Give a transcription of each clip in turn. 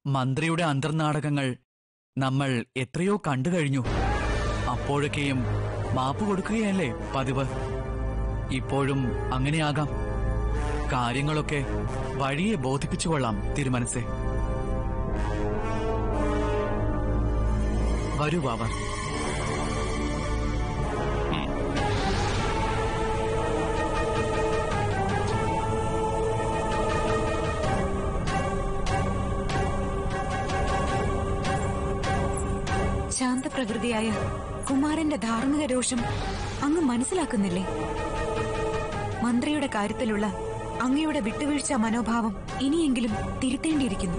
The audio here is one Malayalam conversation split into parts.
മന്ത്രിയുടെ അന്തർനാടകങ്ങൾ നമ്മൾ എത്രയോ കണ്ടു കഴിഞ്ഞു അപ്പോഴൊക്കെയും മാപ്പ് കൊടുക്കുകയല്ലേ പതിവ് ഇപ്പോഴും അങ്ങനെയാകാം കാര്യങ്ങളൊക്കെ വഴിയെ ബോധിപ്പിച്ചുകൊള്ളാം തിരുമനസെ വരൂ ബാബ ശാന്തപ്രകൃതിയായ കുമാരന്റെ ധാർമ്മിക രോഷം അങ്ങ് മനസ്സിലാക്കുന്നില്ലേ മന്ത്രിയുടെ കാര്യത്തിലുള്ള അങ്ങയുടെ വിട്ടുവീഴ്ച മനോഭാവം ഇനിയെങ്കിലും തിരുത്തേണ്ടിയിരിക്കുന്നു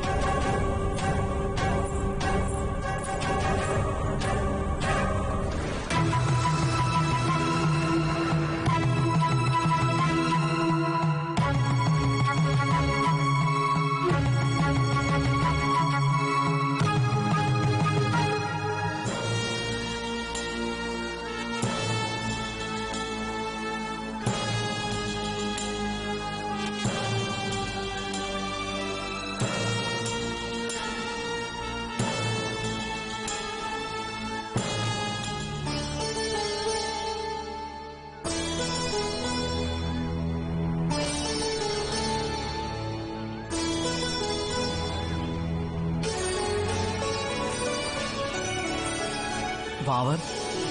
വാവർ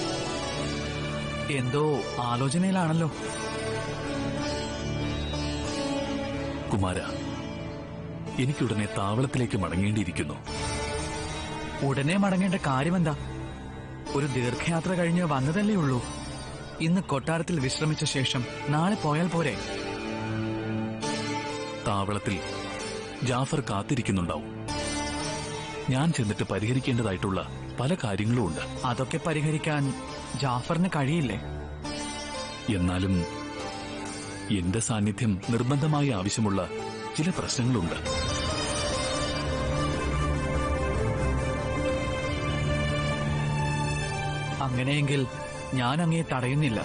എന്തോ ആലോചനയിലാണല്ലോ കുമാര എനിക്കുടനെ താവളത്തിലേക്ക് മടങ്ങേണ്ടിയിരിക്കുന്നു ഉടനെ മടങ്ങേണ്ട കാര്യമെന്താ ഒരു ദീർഘയാത്ര കഴിഞ്ഞ് വന്നതല്ലേ ഉള്ളൂ ഇന്ന് കൊട്ടാരത്തിൽ വിശ്രമിച്ച ശേഷം നാളെ പോയാൽ പോരെ താവളത്തിൽ ജാഫർ കാത്തിരിക്കുന്നുണ്ടാവും ഞാൻ ചെന്നിട്ട് പരിഹരിക്കേണ്ടതായിട്ടുള്ള പല കാര്യങ്ങളും ഉണ്ട് അതൊക്കെ പരിഹരിക്കാൻ ജാഫറിന് കഴിയില്ലേ എന്നാലും എന്റെ സാന്നിധ്യം നിർബന്ധമായി ആവശ്യമുള്ള ചില പ്രശ്നങ്ങളുണ്ട് അങ്ങനെയെങ്കിൽ ഞാൻ അങ്ങയെ തടയുന്നില്ല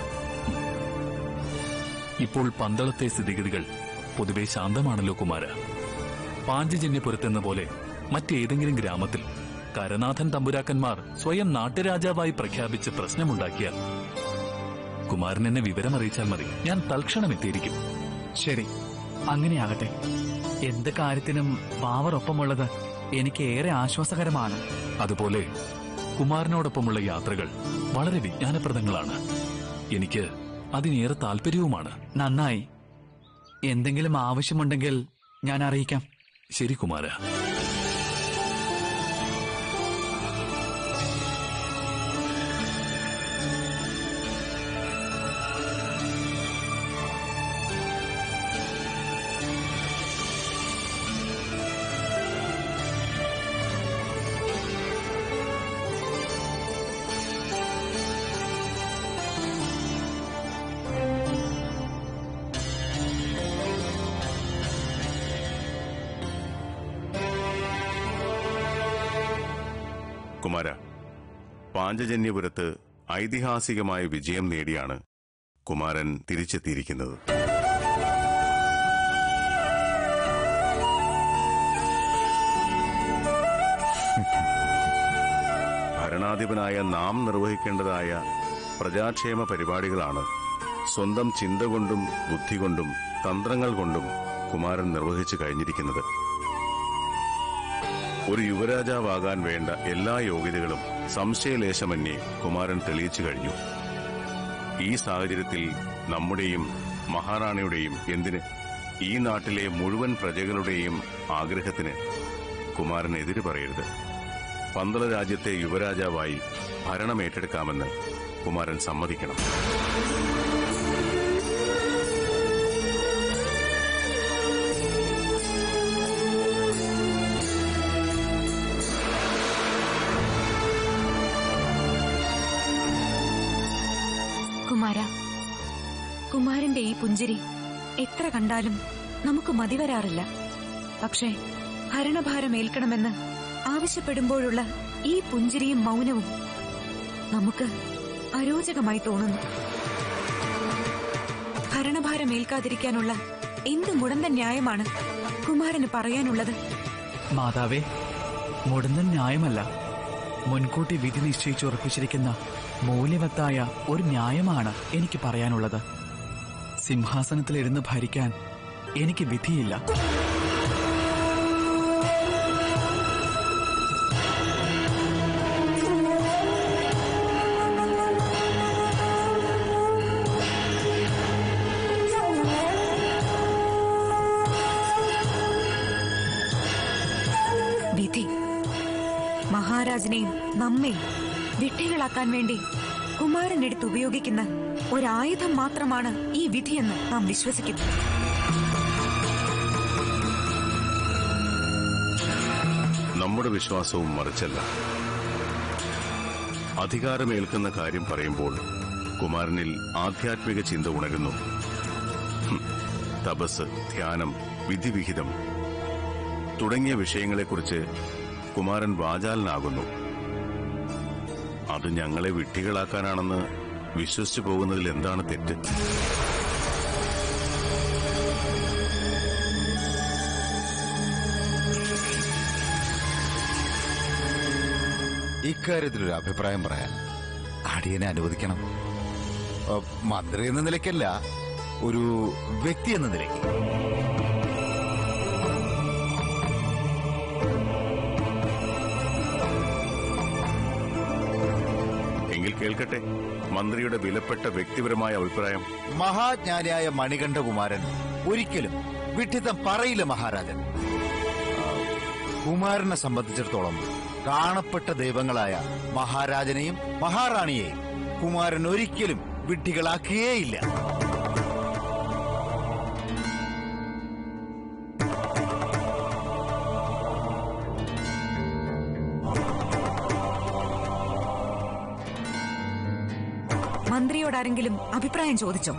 ഇപ്പോൾ പന്തളത്തെ സ്ഥിതിഗതികൾ പൊതുവെ ശാന്തമാണല്ലോ കുമാര പാഞ്ചജന്യപുരത്തെന്ന പോലെ മറ്റേതെങ്കിലും ഗ്രാമത്തിൽ കരനാഥൻ തമ്പുരാക്കന്മാർ സ്വയം നാട്ടുരാജാവായി പ്രഖ്യാപിച്ച് പ്രശ്നമുണ്ടാക്കിയാൽ കുമാരൻ എന്നെ വിവരമറിയിച്ചാൽ മതി ഞാൻ തൽക്ഷണം എത്തിയിരിക്കും ശരി അങ്ങനെയാകട്ടെ എന്ത് കാര്യത്തിനും വാവർ ഒപ്പമുള്ളത് എനിക്ക് ഏറെ ആശ്വാസകരമാണ് അതുപോലെ കുമാരനോടൊപ്പമുള്ള യാത്രകൾ വളരെ വിജ്ഞാനപ്രദങ്ങളാണ് എനിക്ക് അതിനേറെ താല്പര്യവുമാണ് നന്നായി എന്തെങ്കിലും ആവശ്യമുണ്ടെങ്കിൽ ഞാൻ അറിയിക്കാം ശരി കുമാര കുമാര പാഞ്ചജന്യപുരത്ത് ഐതിഹാസികമായ വിജയം നേടിയാണ് കുമാരൻ തിരിച്ചെത്തിയിരിക്കുന്നത് ഭരണാധിപനായ നാം നിർവഹിക്കേണ്ടതായ പ്രജാക്ഷേമ പരിപാടികളാണ് സ്വന്തം ചിന്ത കൊണ്ടും ബുദ്ധി കൊണ്ടും തന്ത്രങ്ങൾ കൊണ്ടും കുമാരൻ നിർവഹിച്ചു കഴിഞ്ഞിരിക്കുന്നത് ഒരു യുവരാജാവാകാൻ വേണ്ട എല്ലാ യോഗ്യതകളും സംശയലേശമന്യേ കുമാരൻ തെളിയിച്ചു കഴിഞ്ഞു ഈ സാഹചര്യത്തിൽ നമ്മുടെയും മഹാറാണിയുടെയും എന്തിന് ഈ നാട്ടിലെ മുഴുവൻ പ്രജകളുടെയും ആഗ്രഹത്തിന് കുമാരൻ എതിര് പറയരുത് പന്തള രാജ്യത്തെ യുവരാജാവായി ഭരണമേറ്റെടുക്കാമെന്ന് കുമാരൻ സമ്മതിക്കണം കുമാര കുമാരന്റെ ഈ പുഞ്ചിരി എത്ര കണ്ടാലും നമുക്ക് മതിവരാറില്ല പക്ഷേ ഭരണഭാരം ഏൽക്കണമെന്ന് ആവശ്യപ്പെടുമ്പോഴുള്ള ഈ പുഞ്ചിരിയും മൗനവും നമുക്ക് അരോചകമായി തോന്നുന്നു ഭരണഭാരം ഏൽക്കാതിരിക്കാനുള്ള എന്ത് മുടന്ത ന്യായമാണ് കുമാരന് പറയാനുള്ളത് മാതാവേ മുടന്തൻ ന്യായമല്ല മുൻകൂട്ടി വിധി നിശ്ചയിച്ചുറപ്പിച്ചിരിക്കുന്ന മൂല്യവത്തായ ഒരു ന്യായമാണ് എനിക്ക് പറയാനുള്ളത് സിംഹാസനത്തിലിരുന്ന് ഭരിക്കാൻ എനിക്ക് വിധിയില്ല വിധി മഹാരാജനെയും നമ്മെയും വിട്ടികളാക്കാൻ വേണ്ടി കുമാരൻ എടുത്ത് ഉപയോഗിക്കുന്ന ഒരായുധം മാത്രമാണ് ഈ വിധിയെന്ന് നാം വിശ്വസിക്കുന്നു നമ്മുടെ വിശ്വാസവും മറിച്ചല്ല അധികാരമേൽക്കുന്ന കാര്യം പറയുമ്പോൾ കുമാരനിൽ ആധ്യാത്മിക ചിന്ത ഉണരുന്നു ഹും, തപസ് ധ്യാനം വിധിവിഹിതം തുടങ്ങിയ വിഷയങ്ങളെക്കുറിച്ച് കുമാരൻ വാചാലനാകുന്നു അത് ഞങ്ങളെ വിട്ടികളാക്കാനാണെന്ന് വിശ്വസിച്ചു പോകുന്നതിൽ എന്താണ് തെറ്റ് ഇക്കാര്യത്തിലൊരു അഭിപ്രായം പറയാൻ അടിയനെ അനുവദിക്കണം ഏ, മന്ത്രി എന്ന നിലയ്ക്കല്ല ഒരു വ്യക്തി എന്ന നിലയ്ക്ക് എങ്കിൽ കേൾക്കട്ടെ മന്ത്രിയുടെ വിലപ്പെട്ട വ്യക്തിപരമായ അഭിപ്രായം മഹാജ്ഞാനിയായ മണികണ്ഠകുമാരൻ ഒരിക്കലും വിഡ്ഢിത്തം പറയില്ല മഹാരാജൻ ആ, കുമാരനെ സംബന്ധിച്ചിടത്തോളം കാണപ്പെട്ട ദൈവങ്ങളായ മഹാരാജനെയും മഹാറാണിയെയും കുമാരൻ ഒരിക്കലും വിഡ്ഢികളാക്കുകയേയില്ല മന്ത്രിയോടാരെങ്കിലും അഭിപ്രായം ചോദിച്ചോ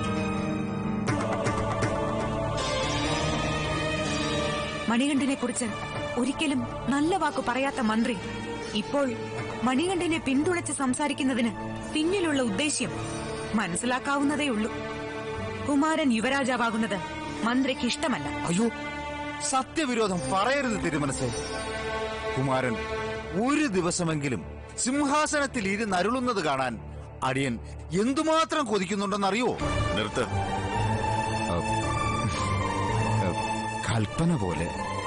മണികണ്ഠനെ കുറിച്ച് ഒരിക്കലും നല്ല വാക്കു പറയാത്ത മന്ത്രി ഇപ്പോൾ മണികണ്ഠനെ പിന്തുണച്ച് സംസാരിക്കുന്നതിന് പിന്നിലുള്ള ഉദ്ദേശ്യം മനസ്സിലാക്കാവുന്നതേയുള്ളൂ കുമാരൻ യുവരാജാവാകുന്നത് മന്ത്രിക്ക് ഇഷ്ടമല്ല അയ്യോ സത്യവിരോധം പറയരുത് തിരുമനസേ കുമാരൻ ഒരു ദിവസമെങ്കിലും സിംഹാസനത്തിൽ ഇരുന്നരുളുന്നത് കാണാൻ അടിയൻ എന്തുമാത്രം കൊതിക്കുന്നുണ്ടെന്നറിയോ നിർത്ത് കൽപ്പന പോലെ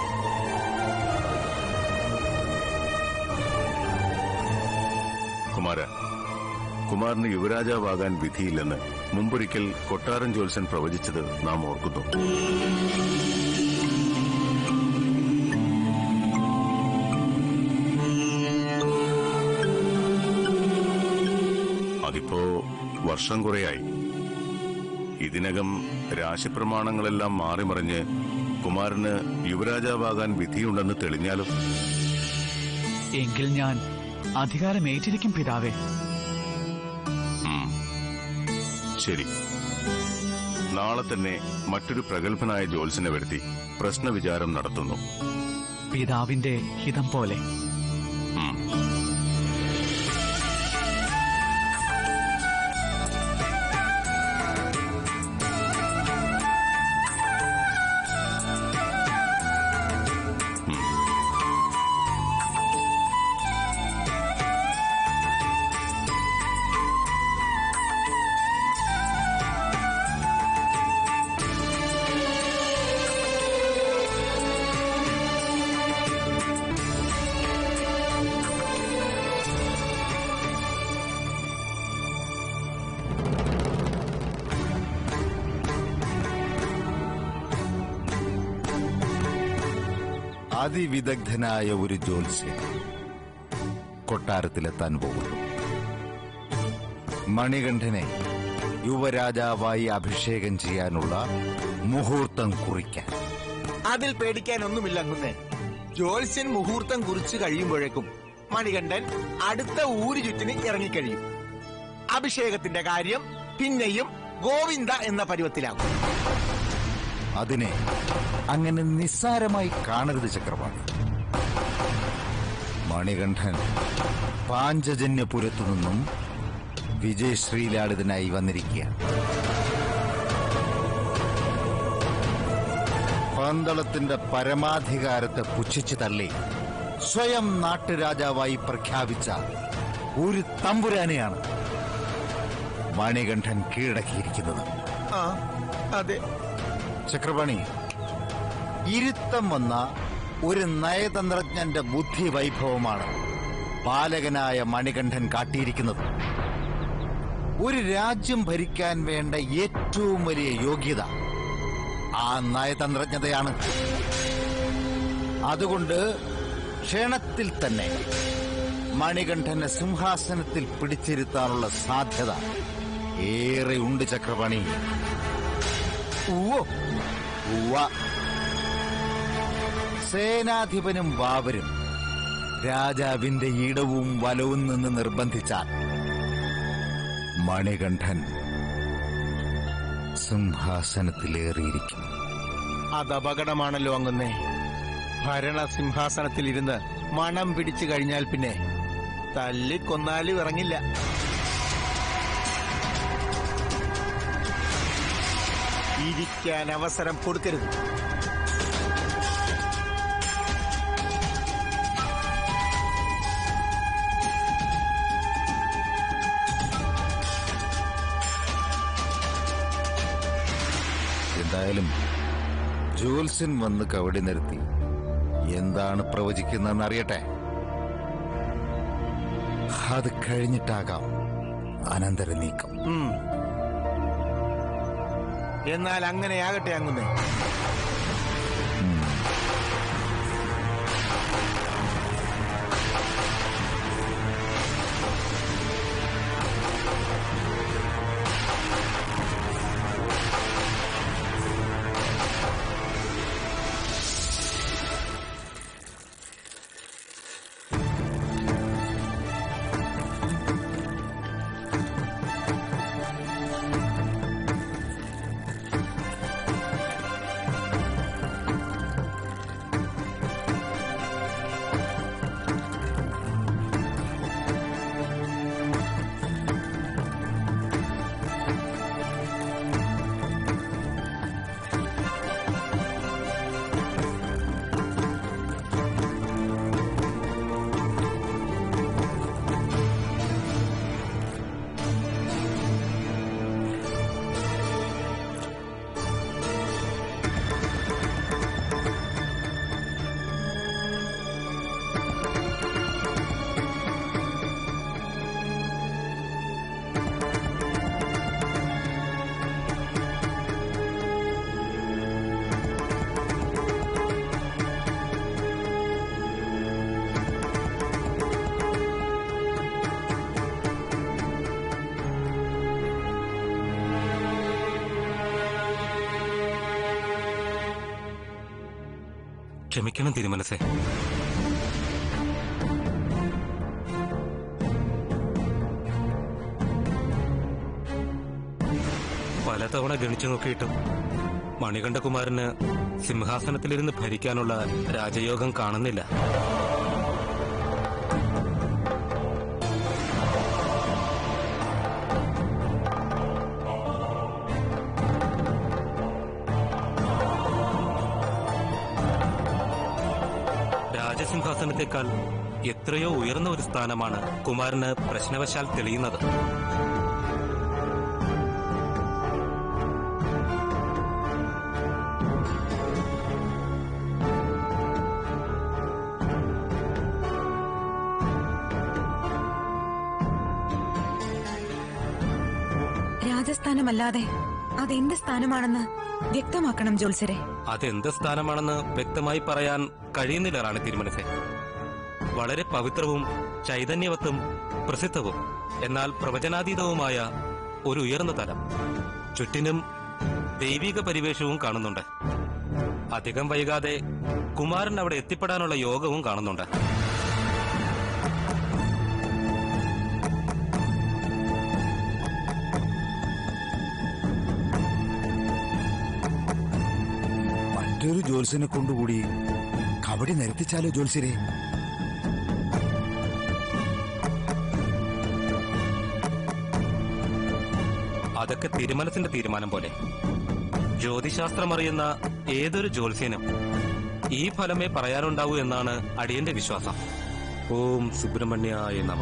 കുമാര കുമാരന് യുവരാജാവാകാൻ വിധിയില്ലെന്ന് മുമ്പൊരിക്കൽ കൊട്ടാരൻ ജോത്സൻ പ്രവചിച്ചത് നാം ഓർക്കുന്നു അതിപ്പോ വർഷം കുറയായി ഇതിനകം രാശിപ്രമാണങ്ങളെല്ലാം മാറിമറിഞ്ഞ് കുമാരന് യുവരാജാവാകാൻ വിധിയുണ്ടെന്ന് തെളിഞ്ഞാലും എങ്കിൽ ഞാൻ അധികാരം ഏറ്റിരിക്കും പിതാവേ ഉം. ശരി നാളെ തന്നെ മറ്റൊരു പ്രഗത്ഭനായ ജോത്സ്യനെ വരുത്തി പ്രശ്നവിചാരം നടത്തുന്നു പിതാവിന്റെ ഹിതം പോലെ ഉം. ഉം. അതിവിദഗ്ധനായ ഒരു ജ്യോത്സ്യൻ കൊട്ടാരത്തിലെത്താൻ പോകുന്നു മണികണ്ഠനെ യുവരാജാവായി അഭിഷേകം ചെയ്യാനുള്ള മുഹൂർത്തം കുറിക്കാൻ അതിൽ പേടിക്കാനൊന്നുമില്ല അങ്ങുന്നേ ജ്യോത്സ്യൻ മുഹൂർത്തം കുറിച്ചു കഴിയുമ്പോഴേക്കും മണികണ്ഠൻ അടുത്ത ഊരു ചുറ്റിന് ഇറങ്ങിക്കഴിയും അഭിഷേകത്തിന്റെ കാര്യം പിന്നെയും ഗോവിന്ദ എന്ന പരുവത്തിലാകും അതിനെ അങ്ങനെ നിസ്സാരമായി കാണരുത് ചക്രവാണി മണികണ്ഠൻ പാഞ്ചജന്യപുരത്തു നിന്നും വിജയശ്രീലാളിതനായി വന്നിരിക്കുകയാണ് പന്തളത്തിന്റെ പരമാധികാരത്തെ പുച്ഛിച്ചു തള്ളി സ്വയം നാട്ടുരാജാവായി പ്രഖ്യാപിച്ച ഒരു തമ്പുരാനെയാണ് മണികണ്ഠൻ കീഴടക്കിയിരിക്കുന്നത് ആ അതെ ചക്രപാണി ഇരുത്തം വന്ന ഒരു നയതന്ത്രജ്ഞന്റെ ബുദ്ധി വൈഭവമാണ് പാലകനായ മണികണ്ഠൻ കാട്ടിയിരിക്കുന്നത് ഒരു രാജ്യം ഭരിക്കാൻ വേണ്ട ഏറ്റവും വലിയ യോഗ്യത ആ നയതന്ത്രജ്ഞതയാണ് അതുകൊണ്ട് ക്ഷണത്തിൽ തന്നെ മണികണ്ഠനെ സിംഹാസനത്തിൽ പിടിച്ചിരുത്താനുള്ള സാധ്യത ഏറെ ഉണ്ട് ചക്രപാണി ഊവോ ഉവ്വ. സേനാധിപനും ബാബരും രാജാവിന്റെ ഇടവും വലവും നിന്ന് നിർബന്ധിച്ചാൽ മണികണ്ഠൻ സിംഹാസനത്തിലേറിയിരിക്കും അത് അപകടമാണല്ലോ അങ്ങുന്നേ ഭരണ സിംഹാസനത്തിലിരുന്ന് മണം പിടിച്ചു കഴിഞ്ഞാൽ പിന്നെ തല്ലിക്കൊന്നാലും ഇറങ്ങില്ല ഇരിക്കാൻ അവസരം കൊടുക്കരുത് എന്തായാലും ജോത്സ്യൻ വന്ന് കവടി നിർത്തി എന്താണ് പ്രവചിക്കുന്നതെന്ന് അറിയട്ടെ അത് കഴിഞ്ഞിട്ടാകാം അനന്തര നീക്കം ഉം. എന്നാൽ അങ്ങനെയാകട്ടെ അങ്ങുന്നേ ക്ഷമിക്കണം തിരുമനസേ പലതവണ ഗണിച്ചു നോക്കിയിട്ടും മണികണ്ഠകുമാരന് സിംഹാസനത്തിലിരുന്ന് ഭരിക്കാനുള്ള രാജയോഗം കാണുന്നില്ല രാജസിംഹാസനത്തെക്കാൾ എത്രയോ ഉയർന്ന ഒരു സ്ഥാനമാണ് കുമാരന് പ്രശ്നവശാൽ തെളിയുന്നത് രാജസ്ഥാനമല്ലാതെ അതെന്ത് സ്ഥാനമാണെന്ന് വ്യക്തമാക്കണം ജോത്സരെ അതെന്ത് സ്ഥാനമാണെന്ന് വ്യക്തമായി പറയാൻ കഴിയുന്നില്ല റാണി തിരുമനസെ വളരെ പവിത്രവും ചൈതന്യവത്തും പ്രസിദ്ധവും എന്നാൽ പ്രവചനാതീതവുമായ ഒരു ഉയർന്ന തലം ചുറ്റിനും ദൈവിക പരിവേഷവും കാണുന്നുണ്ട് അധികം വൈകാതെ കുമാരൻ അവിടെ എത്തിപ്പെടാനുള്ള യോഗവും കാണുന്നുണ്ട് മറ്റൊരു ജ്യോത്സ്യനെ കൊണ്ടുകൂടി കബഡി നിരത്തിച്ചാലോ ജ്യോത്സ്യരെ അതൊക്കെ തിരുമനസിന്റെ തീരുമാനം പോലെ ജ്യോതിശാസ്ത്രമറിയുന്ന ഏതൊരു ജ്യോത്സ്യനും ഈ ഫലമേ പറയാനുണ്ടാവൂ എന്നാണ് അടിയന്റെ വിശ്വാസം ഓം സുബ്രഹ്മണ്യായ നമ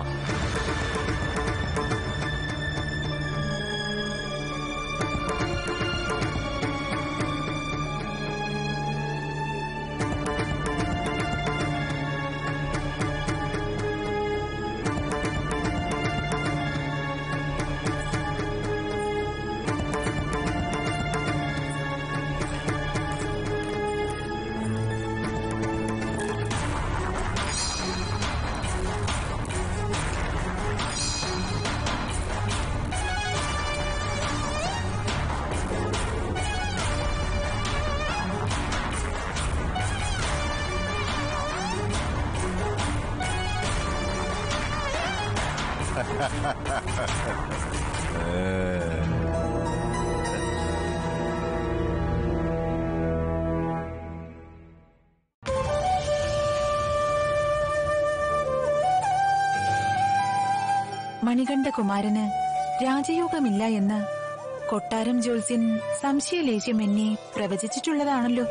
മണികണ്ഠകുമാരന് രാജയോഗമില്ല എന്ന് കൊട്ടാരം ജ്യോത്സ്യൻ സംശയലേശം എന്നെ പ്രവചിച്ചിട്ടുള്ളതാണല്ലോ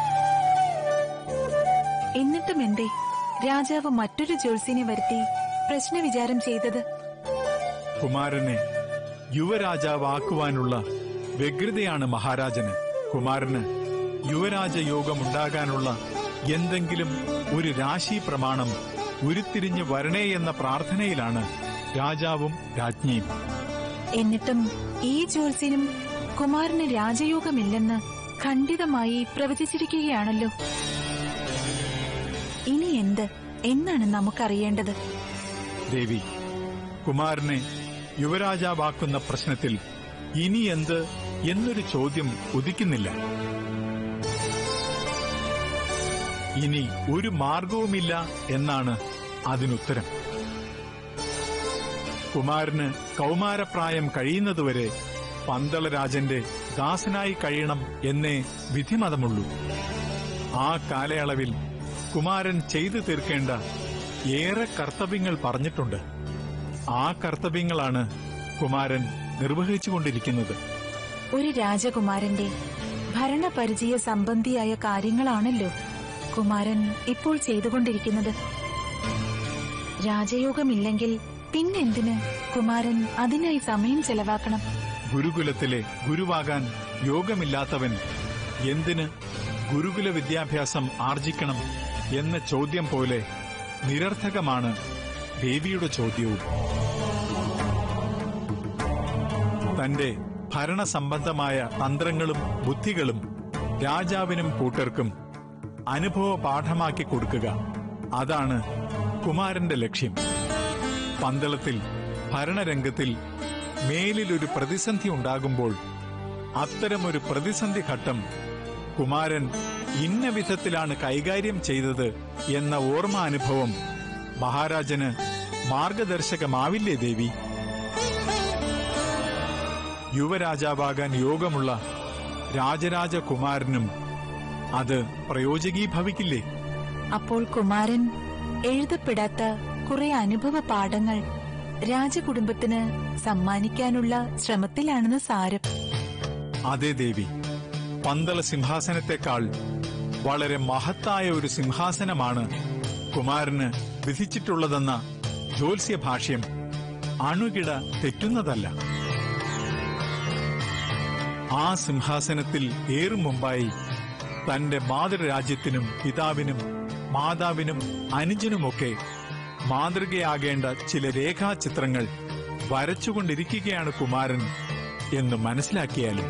എന്നിട്ടും എന്തേ രാജാവ് മറ്റൊരു ജ്യോത്സ്യനെ വരുത്തി പ്രശ്നവിചാരം ചെയ്തത് കുമാരനെ യുവരാജാവാക്കുവാനുള്ള വ്യഗ്രതയാണ് മഹാരാജന് കുമാരന് യുവരാജയോഗമുണ്ടാകാനുള്ള എന്തെങ്കിലും ഒരു രാശി പ്രമാണം ഉരുത്തിരിഞ്ഞ് വരണേ എന്ന പ്രാർത്ഥനയിലാണ് രാജാവും രാജ്ഞിയും എന്നിട്ടും ഈ ജ്യോത്സ്യനും കുമാരന് രാജയോഗമില്ലെന്ന് ഖണ്ഡിതമായി പ്രവചിച്ചിരിക്കുകയാണല്ലോ ഇനി എന്ത് എന്നാണ് നമുക്കറിയേണ്ടത് ദേവി കുമാരനെ യുവരാജാവാക്കുന്ന പ്രശ്നത്തിൽ ഇനി എന്ത് എന്നൊരു ചോദ്യം ഉദിക്കുന്നില്ല ഇനി ഒരു മാർഗവുമില്ല എന്നാണ് അതിനുത്തരം കുമാരന് കൗമാരപ്രായം കഴിയുന്നതുവരെ പന്തളരാജന്റെ ദാസനായി കഴിയണം എന്നേ വിധിമതമുള്ളൂ ആ കാലയളവിൽ കുമാരൻ ചെയ്തു തീർക്കേണ്ട ഏറെ കർത്തവ്യങ്ങൾ പറഞ്ഞിട്ടുണ്ട് ആ കർത്തവ്യങ്ങളാണ് കുമാരൻ നിർവഹിച്ചുകൊണ്ടിരിക്കുന്നത് ഒരു രാജകുമാരന്റെ ഭരണപരിചയ സംബന്ധിയായ കാര്യങ്ങളാണല്ലോ കുമാരൻ ഇപ്പോൾ ചെയ്തുകൊണ്ടിരിക്കുന്നത് രാജയോഗമില്ലെങ്കിൽ പിന്നെന്തിന് കുമാരൻ അതിനായി സമയം ചെലവാക്കണം ഗുരുകുലത്തിലെ ഗുരുവാകാൻ യോഗമില്ലാത്തവൻ എന്തിന് ഗുരുകുല വിദ്യാഭ്യാസം ആർജിക്കണം എന്ന ചോദ്യം പോലെ നിരർത്ഥകമാണ് ദേവിയുടെ ചോദ്യവും തന്റെ ഭരണസംബന്ധമായ തന്ത്രങ്ങളും ബുദ്ധികളും രാജാവിനും കൂട്ടർക്കും അനുഭവ പാഠമാക്കി കൊടുക്കുക അതാണ് കുമാരന്റെ ലക്ഷ്യം പന്തളത്തിൽ ഭരണരംഗത്തിൽ മേലിലൊരു പ്രതിസന്ധി ഉണ്ടാകുമ്പോൾ അത്തരമൊരു പ്രതിസന്ധി ഘട്ടം കുമാരൻ ഇന്ന വിധത്തിലാണ് കൈകാര്യം ചെയ്തത് എന്ന ഓർമ്മാനുഭവം മഹാരാജന് മാർഗദർശകമാവില്ലേ ദേവി യുവരാജാവാകാൻ യോഗമുള്ള രാജരാജകുമാരനും അത് പ്രയോജകീഭവിക്കില്ലേ അപ്പോൾ കുമാരൻ എഴുതപ്പെടാത്ത കുറെ അനുഭവ പാഠങ്ങൾ രാജകുടുംബത്തിന് സമ്മാനിക്കാനുള്ള ശ്രമത്തിലാണെന്ന് സാരം അതെ ദേവി പന്തള സിംഹാസനത്തെക്കാൾ വളരെ മഹത്തായ ഒരു സിംഹാസനമാണ് കുമാരന് വിധിച്ചിട്ടുള്ളതെന്ന ജ്യോത്സ്യ ഭാഷ്യം അണുകിട തെറ്റുന്നതല്ല ആ സിംഹാസനത്തിൽ ഏറും മുമ്പായി തന്റെ മാതൃരാജ്യത്തിനും പിതാവിനും മാതാവിനും അനുജനുമൊക്കെ മാതൃകയാകേണ്ട ചില രേഖാചിത്രങ്ങൾ വരച്ചുകൊണ്ടിരിക്കുകയാണ് കുമാരൻ എന്ന് മനസ്സിലാക്കിയാലും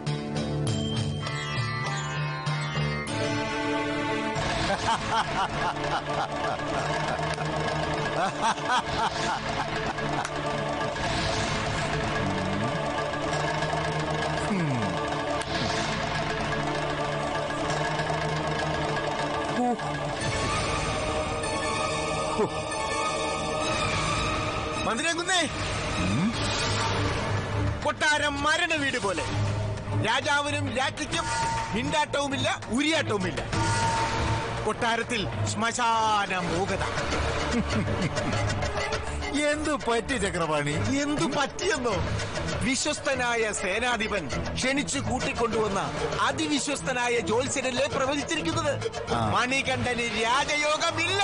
മന്ദിരകുന്നേ കൊട്ടാരം മരണ വീട് പോലെ രാജാവിനും രാജ്ഞിക്കും മിണ്ടാട്ടവുമില്ല ഉരിയാട്ടവുമില്ല കൊട്ടാരത്തിൽ ശ്മശാന മൂകത എന്തു പറ്റി ചക്രപാണി എന്തു പറ്റിയെന്നോ വിശ്വസ്തനായ സേനാധിപൻ ക്ഷണിച്ചു കൂട്ടിക്കൊണ്ടുവന്ന അതിവിശ്വസ്തനായ ജോത്സ്യനല്ലേ പ്രവചിച്ചിരിക്കുന്നത് ആ. മണികണ്ഠന് രാജയോഗമില്ല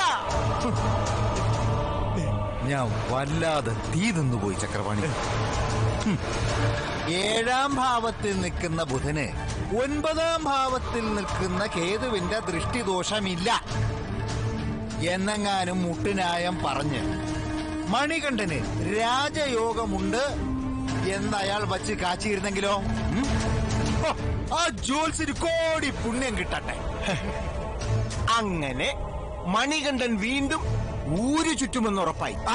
ഞാൻ വല്ലാതെ തീ നിന്നുപോയി ചക്രപാണി ഹും. ഏഴാം ഭാവത്തിൽ നിൽക്കുന്ന ബുധന് ഒൻപതാം ഭാവത്തിൽ നിൽക്കുന്ന കേതുവിന്റെ ദൃഷ്ടിദോഷമില്ല എന്നെങ്ങാനും മുട്ടിനായം പറഞ്ഞ് മണികണ്ഠന് രാജയോഗമുണ്ട് എന്ന് അയാൾ വച്ച് കാച്ചിരുന്നെങ്കിലോ ഉം? ഹോ, ആ ജോത്സ്യന് കോടി പുണ്യം കിട്ടട്ടെ അങ്ങനെ മണികണ്ഠൻ വീണ്ടും ഊരു ചുറ്റുമെന്നുറപ്പായി ആ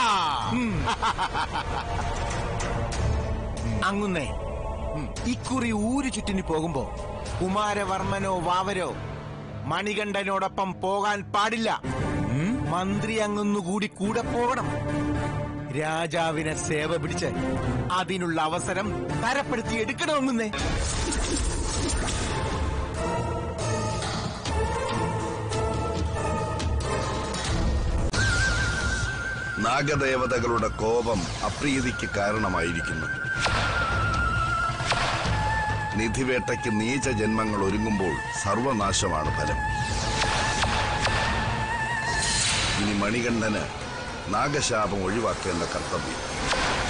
അങ്ങുന്നേ ഇക്കുറി ഊരു ചുറ്റിന് പോകുമ്പോ കുമാരവർമ്മനോ വാവരോ മണികണ്ഠനോടൊപ്പം പോകാൻ പാടില്ല മന്ത്രി അങ്ങൊന്നുകൂടി കൂടെ പോകണം രാജാവിനെ സേവ പിടിച്ച് അതിനുള്ള അവസരം തരപ്പെടുത്തി എടുക്കണമെന്നേ നാഗദേവതകളുടെ കോപം അപ്രീതിക്ക് കാരണമായിരിക്കുന്നു നിധിവേട്ടയ്ക്ക് നീച ജന്മങ്ങൾ ഒരുങ്ങുമ്പോൾ സർവനാശമാണ് ഫലം ഇനി മണികണ്ഠന് നാഗശാപം ഒഴിവാക്കേണ്ട കർത്തവ്യം